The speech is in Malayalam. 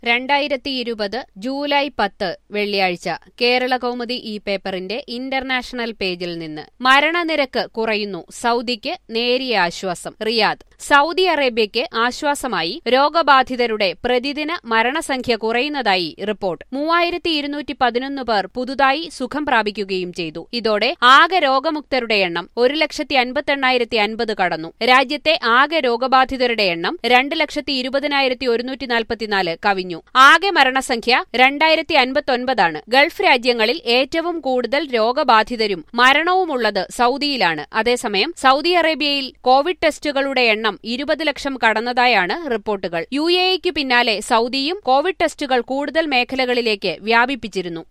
രണ്ടായിരത്തി ഇരുപത് ജൂലൈ പത്ത് വെള്ളിയാഴ്ച കേരള കൗമുദി ഈ പേപ്പറിന്റെ ഇന്റർനാഷണൽ പേജിൽ നിന്ന് മരണനിരക്ക് കുറയുന്നു സൗദിക്ക് നേരിയ ആശ്വാസം റിയാദ് സൗദി അറേബ്യയ്ക്ക് ആശ്വാസമായി രോഗബാധിതരുടെ പ്രതിദിന മരണസംഖ്യ കുറയുന്നതായി റിപ്പോർട്ട് മൂവായിരത്തി ഇരുന്നൂറ്റി പതിനൊന്ന് പേർ പുതുതായി സുഖം പ്രാപിക്കുകയും ചെയ്തു ഇതോടെ ആകെ രോഗമുക്തരുടെ എണ്ണം ഒരു ലക്ഷത്തി അൻപത്തെണ്ണായിരത്തി അൻപത് കടന്നു രാജ്യത്തെ ആകെ രോഗബാധിതരുടെ എണ്ണം രണ്ട് ലക്ഷത്തി ഇരുപതിനായിരത്തി ഒരുന്നൂറ്റി നാൽപ്പത്തിനാല് കവിഞ്ഞു ആകെ മരണസംഖ്യ രണ്ടായിരത്തി അൻപത്തൊൻപതാണ് ഗൾഫ് രാജ്യങ്ങളിൽ ഏറ്റവും കൂടുതൽ രോഗബാധിതരും മരണവുമുള്ളത് സൗദിയിലാണ് അതേസമയം സൗദി അറേബ്യയിൽ കോവിഡ് ടെസ്റ്റുകളുടെ എണ്ണം ഇരുപത് ലക്ഷം കടന്നതായാണ് റിപ്പോർട്ടുകൾ യു എ ഇക്ക് പിന്നാലെ സൗദിയും കോവിഡ് ടെസ്റ്റുകൾ കൂടുതൽ മേഖലകളിലേക്ക് വ്യാപിപ്പിച്ചിരുന്നു